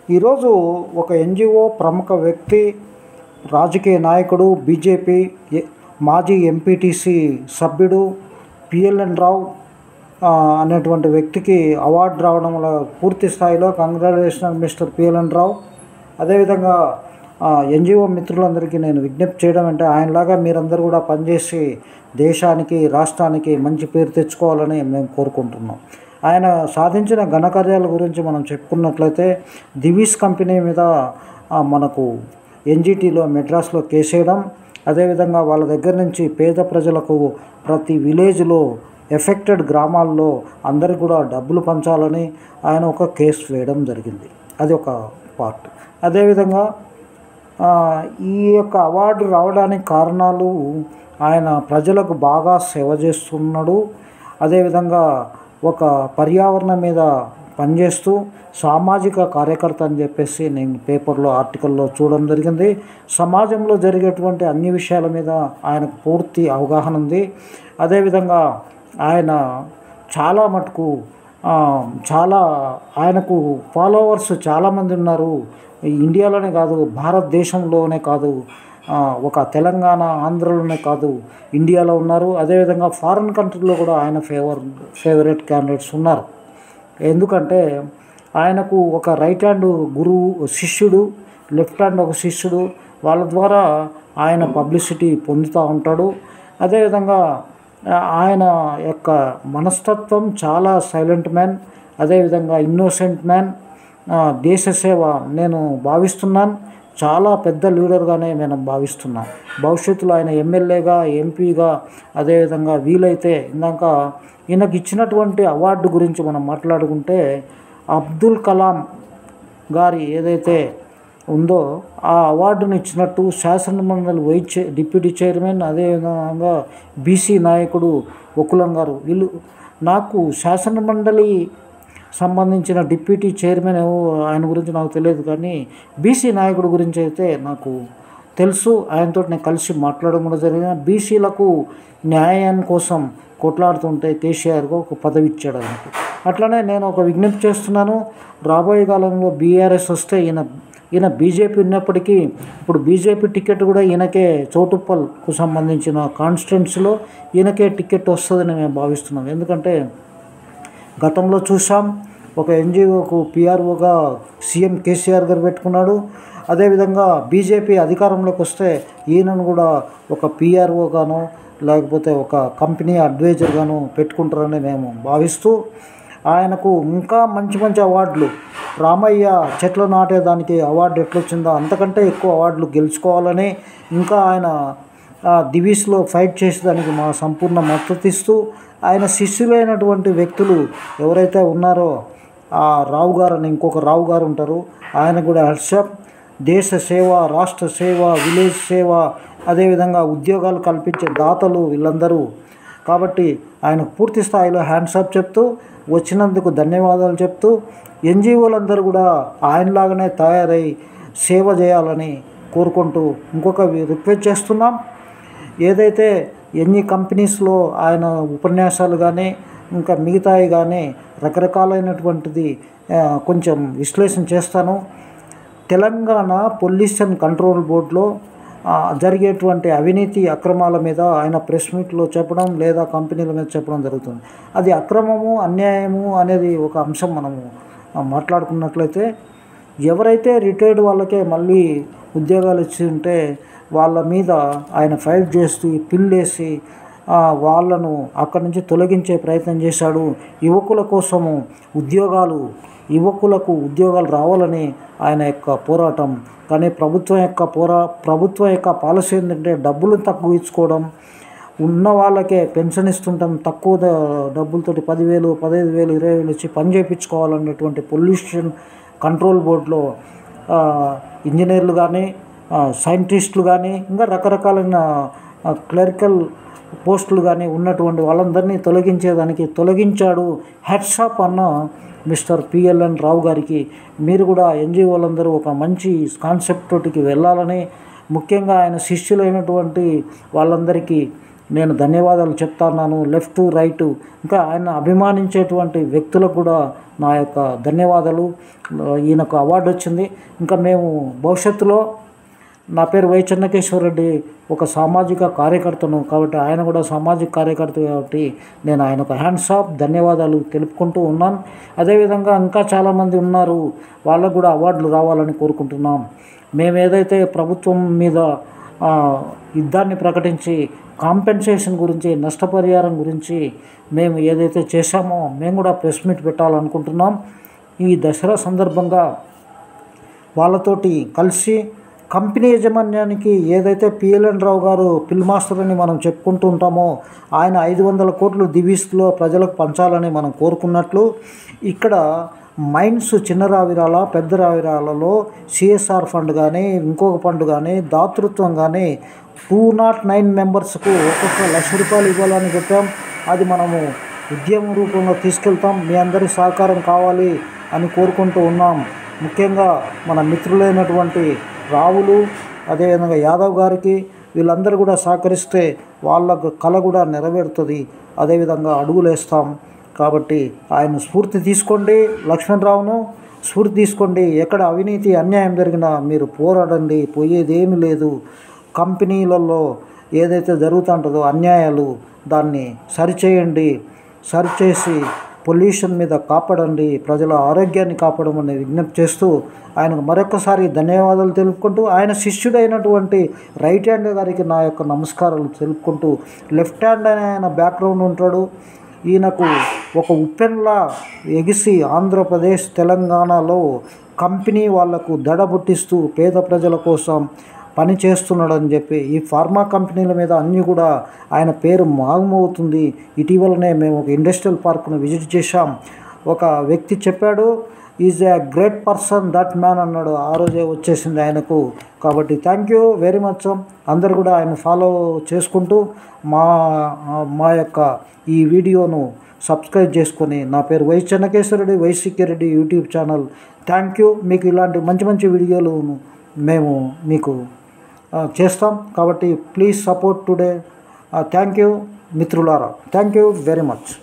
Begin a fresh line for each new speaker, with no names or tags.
ఈరోజు ఒక ఎన్జిఓ ప్రముఖ వ్యక్తి రాజకీయ నాయకుడు బీజేపీ ఎ- మాజీ ఎంపీటీసీ సభ్యుడు పిఎల్ఎన్ రావు ఆ, అనేటువంటి వ్యక్తికి అవార్డు రావడం వల్ల పూర్తి స్థాయిలో కంగ్రాచులేషన్ మిస్టర్ పిఎల్ఎన్ రావు అదేవిధంగా ఎన్జిఓ మిత్రులందరికీ నేను విజ్ఞప్తి చేయడం అంటే ఆయనలాగా మీరందరూ కూడా పనిచేసి దేశానికి రాష్ట్రానికి మంచి పేరు తెచ్చుకోవాలని మేము కోరుకుంటున్నాం ఆయన సాధించిన ఘనకార్యాల గురించి మనం చెప్పుకున్నట్లయితే దివీస్ కంపెనీ మీద ఆ, మనకు ఎన్జిటిలో మెడ్రాస్లో కేసేయడం అదేవిధంగా వాళ్ళ దగ్గర నుంచి పేద ప్రజలకు ప్రతి విలేజ్లో ఎఫెక్టెడ్ గ్రామాల్లో అందరికి కూడా డబ్బులు పంచాలని ఆయన ఒక కేసు వేయడం జరిగింది అది ఒక పార్ట్ అదేవిధంగా ఆ, ఈ యొక్క అవార్డు రావడానికి కారణాలు ఆయన ప్రజలకు బాగా సేవ చేస్తున్నాడు అదేవిధంగా ఒక పర్యావరణం మీద పనిచేస్తూ సామాజిక కార్యకర్త అని చెప్పేసి నేను పేపర్లో ఆర్టికల్లో చూడడం జరిగింది సమాజంలో జరిగేటువంటి అన్ని విషయాల మీద ఆయనకు పూర్తి అవగాహన ఉంది అదేవిధంగా ఆయన చాలా మటుకు ఆ, చాలా ఆయనకు ఫాలోవర్స్ చాలామంది ఉన్నారు ఈ ఇండియాలోనే కాదు భారతదేశంలోనే కాదు ఆ, ఒక తెలంగాణ ఆంధ్రలోనే కాదు ఇండియాలో ఉన్నారు అదేవిధంగా ఫారిన్ కంట్రీలో కూడా ఆయన ఫేవర్ ఫేవరెట్ క్యాండిడేట్స్ ఉన్నారు ఎందుకంటే ఆయనకు ఒక రైట్ హ్యాండ్ గురువు శిష్యుడు లెఫ్ట్ హ్యాండ్ ఒక శిష్యుడు వాళ్ళ ద్వారా ఆయన పబ్లిసిటీ పొందుతూ ఉంటాడు అదేవిధంగా ఆ, ఆయన యొక్క మనస్తత్వం చాలా సైలెంట్ మ్యాన్ అదేవిధంగా ఇన్నోసెంట్ మ్యాన్ ఆ, దేశ సేవ నేను భావిస్తున్నాను చాలా పెద్ద లీడర్గానే నేను భావిస్తున్నాను భవిష్యత్తులో ఆయన ఎమ్మెల్యేగా ఎంపీగా అదేవిధంగా వీలైతే ఇందాక ఈయనకు ఇచ్చినటువంటి అవార్డు గురించి మనం మాట్లాడుకుంటే అబ్దుల్ కలాం గారి ఏదైతే ఉందో ఆ అవార్డును ఇచ్చినట్టు శాసనమండలి వైస్ చై- డిప్యూటీ చైర్మన్ అదేవిధంగా బీసీ నాయకుడు ఒకులం గారు వీళ్ళు నాకు శాసనమండలి సంబంధించిన డిప్యూటీ చైర్మన్ ఏవో ఆయన గురించి నాకు తెలియదు కానీ బీసీ నాయకుడు గురించి అయితే నాకు తెలుసు ఆయనతో నేను కలిసి మాట్లాడడం కూడా జరిగింది బీసీలకు న్యాయం కోసం కొట్లాడుతుంటే కేసీఆర్కు ఒక పదవి ఇచ్చాడు ఆయనకు అట్లనే నేను ఒక విజ్ఞప్తి చేస్తున్నాను రాబోయే కాలంలో బీఆర్ఎస్ వస్తే ఈయన ఈయన బీజేపీ ఉన్నప్పటికీ ఇప్పుడు బీజేపీ టికెట్ కూడా ఈయనకే చౌటుప్పల్కు సంబంధించిన కాన్స్టిట్యున్సీలో ఈయనకే టికెట్ వస్తుందని మేము భావిస్తున్నాం ఎందుకంటే గతంలో చూసాం ఒక ఎన్జిఓకు పిఆర్ఓగా సీఎం కేసీఆర్ గారు పెట్టుకున్నాడు అదేవిధంగా బీజేపీ అధికారంలోకి వస్తే ఈయనను కూడా ఒక పిఆర్ఓగాను లేకపోతే ఒక కంపెనీ అడ్వైజర్గాను పెట్టుకుంటారని మేము భావిస్తూ ఆయనకు ఇంకా మంచి మంచి అవార్డులు రామయ్య చెట్లు నాటేదానికి అవార్డు ఎట్లొచ్చిందో అంతకంటే ఎక్కువ అవార్డులు గెలుచుకోవాలని ఇంకా ఆయన ఆ దివీస్లో ఫైట్ చేసేదానికి మా సంపూర్ణ మద్దతు ఇస్తూ ఆయన శిష్యులైనటువంటి వ్యక్తులు ఎవరైతే ఉన్నారో ఆ రావు గారు అని ఇంకొక రావు గారు ఉంటారు ఆయన కూడా హర్షప్ దేశ సేవ రాష్ట్ర సేవ విలేజ్ సేవ అదేవిధంగా ఉద్యోగాలు కల్పించే దాతలు వీళ్ళందరూ కాబట్టి ఆయనకు పూర్తి స్థాయిలో హ్యాండ్సప్ చెప్తూ వచ్చినందుకు ధన్యవాదాలు చెప్తూ ఎన్జిఓలందరూ కూడా ఆయనలాగానే తయారై సేవ చేయాలని కోరుకుంటూ ఇంకొక రిక్వెస్ట్ చేస్తున్నాం ఏదైతే ఎన్ని కంపెనీస్లో ఆయన ఉపన్యాసాలు కానీ ఇంకా మిగతాయి కానీ రకరకాలైనటువంటిది ఆ, కొంచెం విశ్లేషణ చేస్తాను తెలంగాణ పొల్యూషన్ కంట్రోల్ బోర్డులో ఆ, జరిగేటువంటి అవినీతి అక్రమాల మీద ఆయన ప్రెస్ మీట్లో చెప్పడం లేదా కంపెనీల మీద చెప్పడం జరుగుతుంది అది అక్రమము అన్యాయము అనేది ఒక అంశం మనము ఆ, మాట్లాడుకున్నట్లయితే ఎవరైతే రిటైర్డ్ వాళ్ళకే మళ్ళీ ఉద్యోగాలు ఇచ్చి ఉంటే వాళ్ళ మీద ఆయన ఫైట్ చేస్తూ పిల్లేసి ఆ, వాళ్ళను అక్కడి నుంచి తొలగించే ప్రయత్నం చేశాడు యువకుల కోసము ఉద్యోగాలు యువకులకు ఉద్యోగాలు రావాలని ఆయన యొక్క పోరాటం కానీ ప్రభుత్వం యొక్క పోరా ప్రభుత్వం యొక్క పాలసీ ఏంటంటే డబ్బులు తక్కువ ఇచ్చుకోవడం ఉన్న వాళ్ళకే పెన్షన్ ఇస్తుంటాం తక్కువ ద- డబ్బులతోటి పదివేలు పదహైదు వేలు ఇరవై వేలు ఇచ్చి పని చేయించుకోవాలనేటువంటి పొల్యూషన్ కంట్రోల్ బోర్డులో ఆ, ఇంజనీర్లు కానీ ఆ, సైంటిస్టులు కానీ ఇంకా రకరకాలైన ఆ, క్లరికల్ పోస్టులు కానీ ఉన్నటువంటి వాళ్ళందరినీ తొలగించేదానికి తొలగించాడు హెడ్షాప్ అన్న మిస్టర్ పిఎల్ఎన్ రావు గారికి మీరు కూడా ఎన్జిఓలందరూ ఒక మంచి కాన్సెప్ట్ తోటికి వెళ్ళాలని ముఖ్యంగా ఆయన శిష్యులైనటువంటి వాళ్ళందరికీ నేను ధన్యవాదాలు చెప్తున్నాను లెఫ్ట్ రైట్ ఇంకా ఆయన అభిమానించేటువంటి వ్యక్తులకు కూడా నా యొక్క ధన్యవాదాలు ఈయనకు అవార్డు వచ్చింది ఇంకా మేము భవిష్యత్తులో నా పేరు వై చెన్నకేశ్వర రెడ్డి ఒక సామాజిక కార్యకర్తను కాబట్టి ఆయన కూడా సామాజిక కార్యకర్త కాబట్టి నేను ఆయనకు హ్యాండ్స్ ఆఫ్ ధన్యవాదాలు తెలుపుకుంటూ ఉన్నాను అదేవిధంగా ఇంకా చాలామంది ఉన్నారు వాళ్ళకు కూడా అవార్డులు రావాలని కోరుకుంటున్నాం మేము ఏదైతే ప్రభుత్వం మీద ఆ, యుద్ధాన్ని ప్రకటించి కాంపెన్సేషన్ గురించి నష్టపరిహారం గురించి మేము ఏదైతే చేశామో మేము కూడా ప్రెస్ మీట్ పెట్టాలనుకుంటున్నాం ఈ దసరా సందర్భంగా వాళ్ళతోటి కలిసి కంపెనీ యాజమాన్యానికి ఏదైతే పిఎల్ఎన్ రావు గారు పిల్ మాస్టర్ అని మనం చెప్పుకుంటూ ఉంటామో ఆయన ఐదు వందల కోట్లు దివీస్లో ప్రజలకు పంచాలని మనం కోరుకున్నట్లు ఇక్కడ మైన్స్ చిన్న రావిరాల పెద్ద రావిరాలలో సిఎస్ఆర్ ఫండ్ కానీ ఇంకొక ఫండ్ కానీ దాతృత్వం కానీ టూ నాట్ నైన్ మెంబర్స్కు ఒక్కొక్క లక్ష రూపాయలు ఇవ్వాలని చెప్పాం అది మనము ఉద్యమం రూపంలో తీసుకెళ్తాం మీ అందరి సహకారం కావాలి అని కోరుకుంటూ ఉన్నాం ముఖ్యంగా మన మిత్రులైనటువంటి రావులు అదేవిధంగా యాదవ్ గారికి వీళ్ళందరూ కూడా సహకరిస్తే వాళ్ళకు కళ కూడా నెరవేరుతుంది అదేవిధంగా అడుగులేస్తాం కాబట్టి ఆయన స్ఫూర్తి తీసుకోండి లక్ష్మణరావును స్ఫూర్తి తీసుకోండి ఎక్కడ అవినీతి అన్యాయం జరిగినా మీరు పోరాడండి పోయేది ఏమీ లేదు కంపెనీలలో ఏదైతే జరుగుతుంటుందో అన్యాయాలు దాన్ని సరిచేయండి సరిచేసి పొల్యూషన్ మీద కాపాడండి ప్రజల ఆరోగ్యాన్ని కాపాడమని విజ్ఞప్తి చేస్తూ ఆయనకు మరొకసారి ధన్యవాదాలు తెలుపుకుంటూ ఆయన శిష్యుడైనటువంటి రైట్ హ్యాండ్ గారికి నా యొక్క నమస్కారాలు తెలుపుకుంటూ లెఫ్ట్ హ్యాండ్ అనే ఆయన బ్యాక్గ్రౌండ్ ఉంటాడు ఈయనకు ఒక ఉప్పెన్లా ఎగిసి ఆంధ్రప్రదేశ్ తెలంగాణలో కంపెనీ వాళ్లకు దడ పుట్టిస్తూ పేద ప్రజల కోసం పని చేస్తున్నాడని చెప్పి ఈ ఫార్మా కంపెనీల మీద అన్నీ కూడా ఆయన పేరు మాగమవుతుంది ఇటీవలనే మేము ఒక ఇండస్ట్రియల్ పార్క్ను విజిట్ చేశాం ఒక వ్యక్తి చెప్పాడు is a great person that man అన్నాడు ఆ రోజే వచ్చేసింది ఆయనకు కాబట్టి థ్యాంక్ యూ వెరీ మచ్ అందరు కూడా ఆయన ఫాలో చేసుకుంటూ మా మా యొక్క ఈ వీడియోను సబ్స్క్రైబ్ చేసుకొని నా పేరు Y Chennakeshwarareddy Y Reddy YouTube channel thank you మీకు ఇలాంటి మంచి మంచి వీడియోలు మేము మీకు ఆ, చేస్తాం కాబట్టి please support today thank you మిత్రులారా థ్యాంక్ యూ వెరీ మచ్